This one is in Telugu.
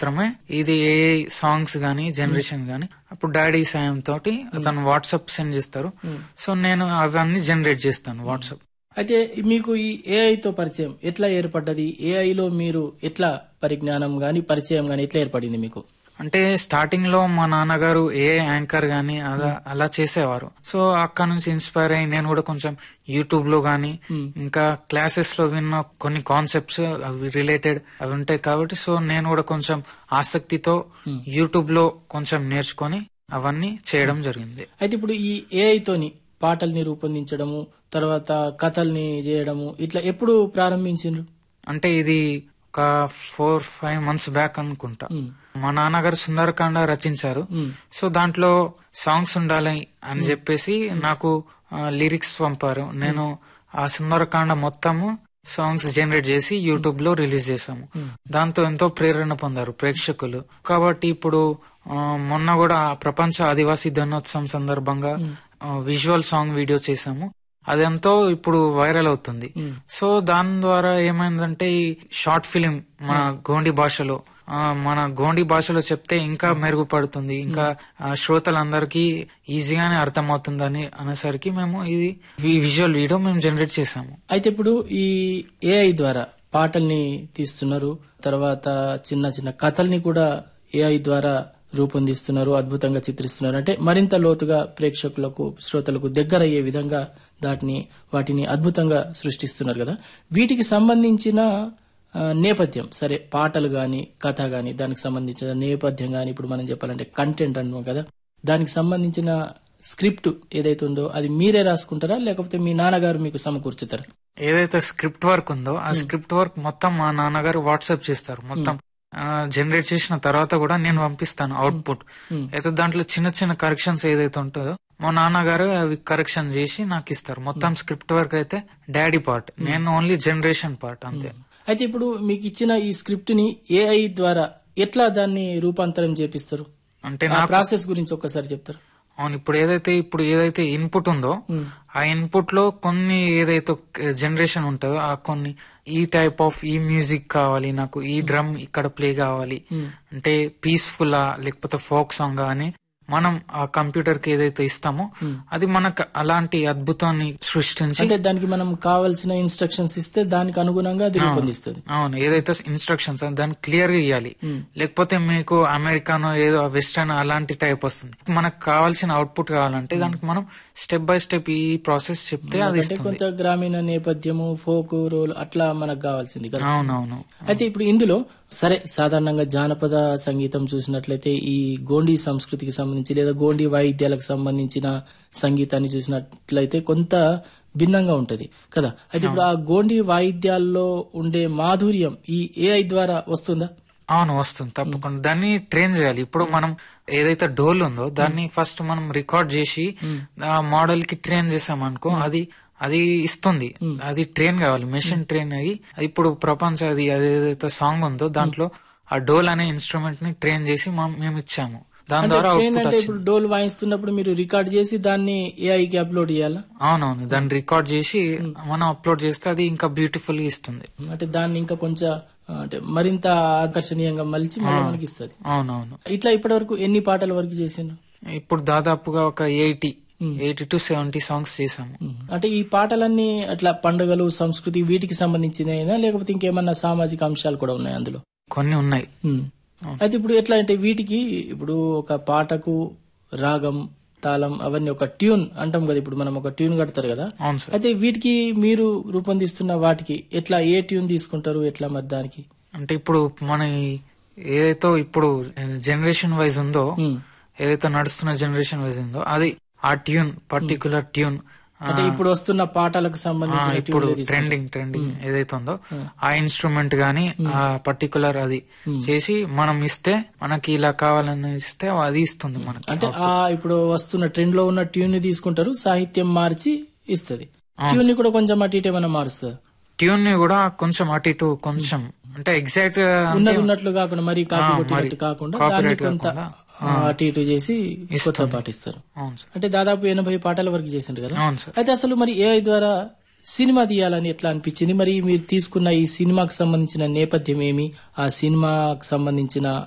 మాత్రమే ఇది ఏ సాంగ్స్ గానీ జనరేషన్ గానీ అప్పుడు డాడీ సాయం తోటి అతను వాట్సాప్ సెండ్ చేస్తారు సో నేను అవన్నీ జనరేట్ చేస్తాను వాట్సాప్ అయితే మీకు ఈ ఏఐతో పరిచయం ఎట్లా ఏర్పడ్డది ఏఐలో మీరు ఎట్లా పరిజ్ఞానం గాని పరిచయం గాని ఎట్లా ఏర్పడింది మీకు అంటే స్టార్టింగ్ లో మా నాన్నగారు ఏ యాంకర్ గానీ అలా అలా చేసేవారు సో అక్కడ నుంచి ఇన్స్పైర్ అయ్యి నేను కూడా కొంచెం యూట్యూబ్ లో గానీ ఇంకా క్లాసెస్ లో విన్న కొన్ని కాన్సెప్ట్స్ అవి రిలేటెడ్ అవి ఉంటాయి కాబట్టి సో నేను కూడా కొంచెం ఆసక్తితో యూట్యూబ్ లో కొంచెం నేర్చుకొని అవన్నీ చేయడం జరిగింది అయితే ఇప్పుడు ఈ ఏఐ తోని పాటల్ని రూపొందించడము తర్వాత కథల్ని చేయడము ఇట్లా ఎప్పుడు ప్రారంభించిండ్రు అంటే ఇది ఒక ఫోర్ ఫైవ్ మంత్స్ బ్యాక్ అనుకుంటా మా నాన్నగారు సుందరకాండ రచించారు సో దాంట్లో సాంగ్స్ ఉండాలి అని చెప్పేసి నాకు లిరిక్స్ పంపారు నేను ఆ సుందరకాండ మొత్తము సాంగ్స్ జనరేట్ చేసి యూట్యూబ్ లో రిలీజ్ చేశాము దాంతో ఎంతో ప్రేరణ పొందారు ప్రేక్షకులు కాబట్టి ఇప్పుడు ఆ, మొన్న కూడా ప్రపంచ ఆదివాసీ దినోత్సవం సందర్భంగా విజువల్ సాంగ్ వీడియో చేశాము అదెంతో ఇప్పుడు వైరల్ అవుతుంది సో దాని ద్వారా ఏమైందంటే ఈ షార్ట్ ఫిలిం మన గోండి భాషలో ఆ, మన గోండి భాషలో చెప్తే ఇంకా మెరుగుపడుతుంది ఇంకా ఆ, శ్రోతలందరికీ ఈజీగానే అర్థమవుతుందని అనేసరికి మేము ఇది విజువల్ వీడియో మేము జనరేట్ చేసాము అయితే ఇప్పుడు ఈ ఏఐ ద్వారా పాటల్ని తీస్తున్నారు తర్వాత చిన్న చిన్న కథల్ని కూడా ఏఐ ద్వారా రూపొందిస్తున్నారు అద్భుతంగా చిత్రిస్తున్నారు అంటే మరింత లోతుగా ప్రేక్షకులకు శ్రోతలకు దగ్గర అయ్యే విధంగా దాటిని వాటిని అద్భుతంగా సృష్టిస్తున్నారు కదా వీటికి సంబంధించిన ఆ, నేపథ్యం సరే పాటలు గాని కథ గాని దానికి సంబంధించిన నేపథ్యం గాని ఇప్పుడు మనం చెప్పాలంటే కంటెంట్ అంటున్నాం కదా దానికి సంబంధించిన స్క్రిప్ట్ ఏదైతే ఉందో అది మీరే రాసుకుంటారా లేకపోతే మీ నాన్నగారు మీకు సమకూర్చుతారా ఏదైతే స్క్రిప్ట్ వర్క్ ఉందో ఆ స్క్రిప్ట్ వర్క్ మొత్తం మా నాన్నగారు వాట్సాప్ చేస్తారు మొత్తం జనరేట్ చేసిన తర్వాత కూడా నేను పంపిస్తాను అవుట్పుట్ అయితే దాంట్లో చిన్న చిన్న కరెక్షన్స్ ఏదైతే ఉంటుందో మా నాన్నగారు అవి కరెక్షన్ చేసి నాకు ఇస్తారు మొత్తం స్క్రిప్ట్ వర్క్ అయితే డాడీ పార్ట్ నేను ఓన్లీ జనరేషన్ పార్ట్ అంతే అయితే ఇప్పుడు మీకు ఇచ్చిన ఈ స్క్రిప్ట్ ని ఏఐ ద్వారా ఎట్లా దాన్ని రూపాంతరం చేపిస్తారు అంటే ఆ నాకు ప్రాసెస్ గురించి ఒక్కసారి చెప్తారు అవును ఇప్పుడు ఏదైతే ఇప్పుడు ఏదైతే ఇన్పుట్ ఉందో ఆ ఇన్పుట్ లో కొన్ని ఏదైతే జనరేషన్ ఉంటుందో ఆ కొన్ని ఈ టైప్ ఆఫ్ ఈ మ్యూజిక్ కావాలి నాకు ఈ డ్రమ్ ఇక్కడ ప్లే కావాలి అంటే పీస్ఫుల్ లేకపోతే ఫోక్ సాంగ్ అని మనం ఆ కంప్యూటర్ కి ఏదైతే ఇస్తామో అది మనకు అలాంటి అద్భుతాన్ని సృష్టించి అంటే దానికి మనం కావాల్సిన ఇన్స్ట్రక్షన్స్ ఇస్తే దానికి అనుగుణంగా అది రూపొందిస్తుంది అవును ఏదైతే ఇన్స్ట్రక్షన్స్ దాన్ని క్లియర్ గా ఇవ్వాలి లేకపోతే మీకు అమెరికానో ఏదో వెస్టర్న్ అలాంటి టైప్ వస్తుంది మనకు కావాల్సిన అవుట్పుట్ కావాలంటే దానికి మనం స్టెప్ బై స్టెప్ ఈ ప్రాసెస్ చెప్తే అది అంటే ఇస్తుంది కొంచెం గ్రామీణ నేపథ్యము ఫోక్ రోల్ అట్లా మనకు కావాల్సింది కదా అవునవును అయితే ఇప్పుడు ఇందులో సరే సాధారణంగా జానపద సంగీతం చూసినట్లయితే ఈ గోండీ సంస్కృతికి సంబంధించి లేదా గోండీ వాయిద్యాలకు సంబంధించిన సంగీతాన్ని చూసినట్లయితే కొంత భిన్నంగా ఉంటది కదా అయితే ఇప్పుడు ఆ గోండీ వాయిద్యాల్లో ఉండే మాధుర్యం ఈ ఏఐ ద్వారా వస్తుందా అవును వస్తుంది తప్పకుండా దాన్ని ట్రైన్ చేయాలి ఇప్పుడు మనం ఏదైతే డోల్ ఉందో దాన్ని ఫస్ట్ మనం రికార్డ్ చేసి ఆ మోడల్ కి ట్రైన్ చేసామనుకో అది అది ఇస్తుంది అది ట్రైన్ కావాలి మెషిన్ ట్రైన్ అయ్యి ఇప్పుడు ప్రపంచ అది ఏదైతే సాంగ్ ఉందో దాంట్లో ఆ డోల్ అనే ఇన్స్ట్రుమెంట్ ని ట్రైన్ చేసి మనం- మేము ఇచ్చాము దాని ద్వారా ట్రైన్ అవుట్పుట్ అంటే వచ్చింది ఇప్పుడు డోల్ వాయిస్తున్నప్పుడు మీరు రికార్డ్ చేసి దాన్ని ఏఐకి అప్లోడ్ చేయాలా అవునవును దాన్ని రికార్డ్ చేసి మనం అప్లోడ్ చేస్తే అది ఇంకా బ్యూటిఫుల్ గా ఇస్తుంది అంటే దాన్ని ఇంకా కొంచెం ఆ, అంటే మరింత ఆకర్షణీయంగా మలిచి మళ్ళీ మనకి ఇస్తుంది అవునవును ఇట్లా ఇప్పటి వరకు ఎన్ని పాటల వరకు చేసిండ్రు ఇప్పుడు దాదాపుగా ఒక eighty eighty to seventy songs చేసాము అంటే ఈ పాటలన్నీ అట్లా పండుగలు సంస్కృతి వీటికి సంబంధించినైనా లేకపోతే ఇంకేమన్నా సామాజిక అంశాలు కూడా ఉన్నాయి అందులో కొన్ని ఉన్నాయి ఉమ్. అయితే ఇప్పుడు ఎట్లా అంటే వీటికి ఇప్పుడు ఒక పాటకు రాగం తాళం అవన్నీ ఒక ట్యూన్ అంటాం కదా ఇప్పుడు మనం ఒక ట్యూన్ కడతారు కదా అవును సార్ అయితే వీటికి మీరు రూపొందిస్తున్న వాటికి ఎట్లా ఏ ట్యూన్ తీసుకుంటారు ఎట్లా మరి దానికి అంటే ఇప్పుడు మన ఈ- ఏదైతే ఇప్పుడు జనరేషన్ వైజ్ ఉందో ఉమ్. ఏదైతే నడుస్తున్న జనరేషన్ వైజ్ ఉందో అది ఆ ట్యూన్ పర్టికులర్ ట్యూన్ అంటే ఇప్పుడు వస్తున్న పాటలకు సంబంధించిన ఇప్పుడు ట్యూన్లే తీసుకుంటారు. ట్రెండింగ్ ట్రెండింగ్ ఏదైతే ఉందో ఆ ఇన్స్ట్రుమెంట్ గానీ ఆ పర్టికులర్ అది చేసి మనం ఇస్తే మనకి ఇలా కావాలని ఇస్తే అది ఇస్తుంది మనకి అంటే ఆ ఇప్పుడు వస్తున్న ట్రెండ్ లో ఉన్న ట్యూన్ ని తీసుకుంటారు సాహిత్యం మార్చి ఇస్తుంది ట్యూన్ ని కూడా కొంచెం అటు ఇటు ఏమైనా మారుస్తుంది ట్యూన్ ని కూడా కొంచెం అటు ఇటు కొంచెం అంటే ఎగ్జాక్ట్ ఉన్నది ఉన్నట్లు కాకుండా మరి కాపీ ఆ, కొట్టినట్టు మరి కాకుండా copyright దాన్ని కొంత కాకుండా, ఆ, అటు ఇటు చేసి కొత్త పాట ఇస్తారు అవును సార్ అంటే దాదాపు ఎనభై పాటల వరకు చేసిండ్రు కదా అవును సార్ అయితే అసలు మరి ఏఐ ద్వారా సినిమా తీయాలని ఎట్లా అనిపించింది మరి మీరు తీసుకున్న ఈ సినిమాకు సంబంధించిన నేపథ్యం ఏమి ఆ సినిమాకు సంబంధించిన